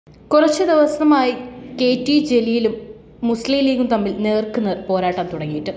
കുറച്ച് ദിവസമായി K T ജലീലും മുസ്ലിം ലീഗും തമ്മിൽ നേർക്കുനേർ പോരാട്ടം തുടങ്ങിയിട്ട്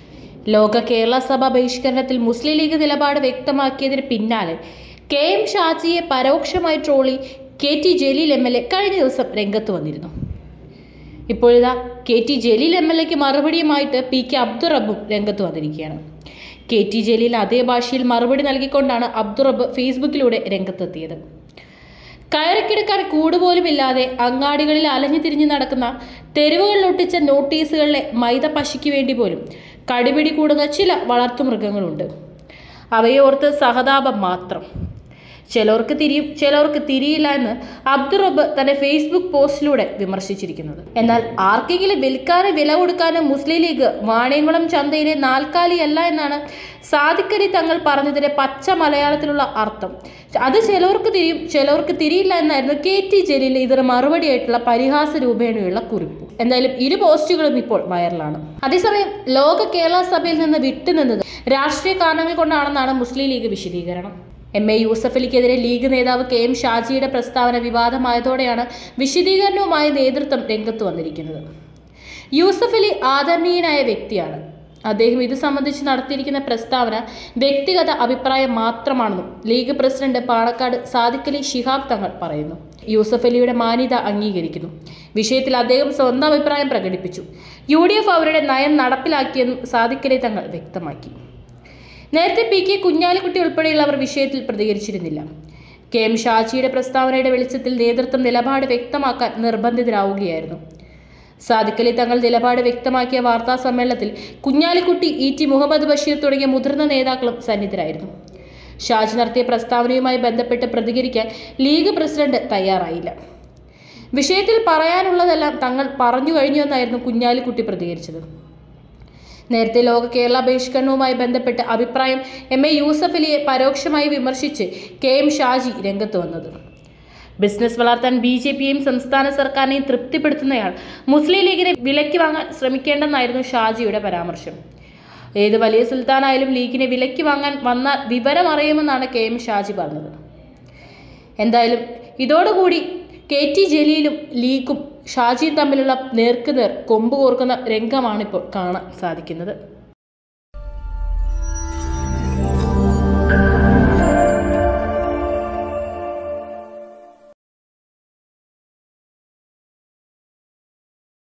ലോക കേരള സഭ ബഹിഷ്കരണത്തിൽ മുസ്ലിം ലീഗ് നിലപാട് വ്യക്തമാക്കിയതിന് പിന്നാലെ കെ എം ഷാജിയെ പരോക്ഷമായി ട്രോളി K T Jaleel M L A കഴിഞ്ഞ ദിവസം രംഗത്ത് വന്നിരുന്നു ഇപ്പോഴിതാ K T Jaleel M L എക്ക് മറുപടിയുമായിട്ട് പി കെ അബ്ദുറബും രംഗത്ത് വന്നിരിക്കുകയാണ് കെ ടി ജലീൽ അതേ ഭാഷയിൽ മറുപടി നൽകിക്കൊണ്ടാണ് അബ്ദുറബ് ഫേസ്ബുക്കിലൂടെ രംഗത്തെത്തിയത് കയറിക്കിടക്കാൻ കൂടുപോലുമില്ലാതെ അങ്ങാടികളിൽ അലഞ്ഞു തിരിഞ്ഞു നടക്കുന്ന തെരുവുകളിൽ ഒട്ടിച്ച നോട്ടീസുകളിലെ മൈദ പശിക്ക് വേണ്ടി പോലും കടിപിടി കൂടുന്ന ചില വളർത്തുമൃഗങ്ങളുണ്ട് അവയോർത്ത് സഹതാപം മാത്രം ചിലർക്ക് തിരിയും ചിലർക്ക് തിരിയില്ല എന്ന് അബ്ദുറബ് തന്റെ ഫേസ്ബുക്ക് പോസ്റ്റിലൂടെ വിമർശിച്ചിരിക്കുന്നത് എന്നാൽ ആർക്കെങ്കിലും വിൽക്കാനും വില കൊടുക്കാനും മുസ്ലിം ലീഗ് വാണിയംകുളം ചന്തയിലെ നാൽക്കാലിയല്ല എന്നാണ് സാദിക്കലി തങ്ങൾ പറഞ്ഞതിന്റെ പച്ച മലയാളത്തിലുള്ള അർത്ഥം അത് ചിലവർക്ക് തിരിയും ചിലവർക്ക് തിരിയില്ല എന്നായിരുന്നു കെ ടി ജലീൽ ഇതിന് മറുപടിയായിട്ടുള്ള പരിഹാസ രൂപേണയുള്ള കുറിപ്പ് എന്തായാലും ഇരു പോസ്റ്റുകളും ഇപ്പോൾ വൈറലാണ് അതേസമയം ലോക കേരള സഭയിൽ നിന്ന് വിട്ടുനിന്നത് രാഷ്ട്രീയ കാരണങ്ങൾ കൊണ്ടാണെന്നാണ് മുസ്ലിം ലീഗ് വിശദീകരണം എം എ യൂസഫ് അലിക്കെതിരെ ലീഗ് നേതാവ് കെ എം ഷാജിയുടെ പ്രസ്താവന വിവാദമായതോടെയാണ് വിശദീകരണവുമായി നേതൃത്വം രംഗത്ത് വന്നിരിക്കുന്നത് യൂസഫ് അലി ആദരണീയനായ വ്യക്തിയാണ് അദ്ദേഹം ഇത് സംബന്ധിച്ച് നടത്തിയിരിക്കുന്ന പ്രസ്താവന വ്യക്തിഗത അഭിപ്രായം മാത്രമാണെന്നും ലീഗ് പ്രസിഡന്റ് പാണക്കാട് സാദിഖലി ശിഹാബ് തങ്ങൾ പറയുന്നു യൂസഫ് അലിയുടെ മാന്യത അംഗീകരിക്കുന്നു വിഷയത്തിൽ അദ്ദേഹം സ്വന്തം അഭിപ്രായം പ്രകടിപ്പിച്ചു യു ഡി എഫ് അവരുടെ നയം നടപ്പിലാക്കിയെന്നും സാദിഖലി തങ്ങൾ വ്യക്തമാക്കി നേരത്തെ പി കെ കുഞ്ഞാലിക്കുട്ടി ഉൾപ്പെടെയുള്ളവർ വിഷയത്തിൽ പ്രതികരിച്ചിരുന്നില്ല കെ എം ഷാജിയുടെ പ്രസ്താവനയുടെ വെളിച്ചത്തിൽ നേതൃത്വം നിലപാട് വ്യക്തമാക്കാൻ നിർബന്ധിതരാവുകയായിരുന്നു സാദിഖലി തങ്ങൾ നിലപാട് വ്യക്തമാക്കിയ വാർത്താ സമ്മേളനത്തിൽ കുഞ്ഞാലിക്കുട്ടി ഇ ടി മുഹമ്മദ് ബഷീർ തുടങ്ങിയ മുതിർന്ന നേതാക്കളും സന്നിധരായിരുന്നു ഷാജി നടത്തിയ പ്രസ്താവനയുമായി ബന്ധപ്പെട്ട് പ്രതികരിക്കാൻ ലീഗ് പ്രസിഡന്റ് തയ്യാറായില്ല വിഷയത്തിൽ പറയാനുള്ളതെല്ലാം തങ്ങൾ പറഞ്ഞു കഴിഞ്ഞുവെന്നായിരുന്നു കുഞ്ഞാലിക്കുട്ടി പ്രതികരിച്ചത് നേരത്തെ ലോക കേരള ബഹിഷ്കരണവുമായി ബന്ധപ്പെട്ട് അഭിപ്രായം എം എ യൂസഫ് അലിയെ പരോക്ഷമായി വിമർശിച്ച് കെ എം ഷാജി രംഗത്ത് വന്നത് ബിസിനസ് വളർത്താൻ ബി ജെ പിയെയും സംസ്ഥാന സർക്കാരിനെയും തൃപ്തിപ്പെടുത്തുന്നയാൾ മുസ്ലിം ലീഗിനെ വിലയ്ക്ക് വാങ്ങാൻ ശ്രമിക്കേണ്ടെന്നായിരുന്നു ഷാജിയുടെ പരാമർശം ഏത് വലിയ സുൽത്താനായാലും ലീഗിനെ വിലയ്ക്ക് വാങ്ങാൻ വന്നാൽ വിവരം അറിയുമെന്നാണ് കെ എം ഷാജി പറഞ്ഞത് എന്തായാലും ഇതോടുകൂടി കെ ടി ജലീലും ലീഗും ഷാജിയും തമ്മിലുള്ള നേർക്കുനേർ കൊമ്പ് കോർക്കുന്ന രംഗമാണിപ്പോൾ കാണാൻ സാധിക്കുന്നത്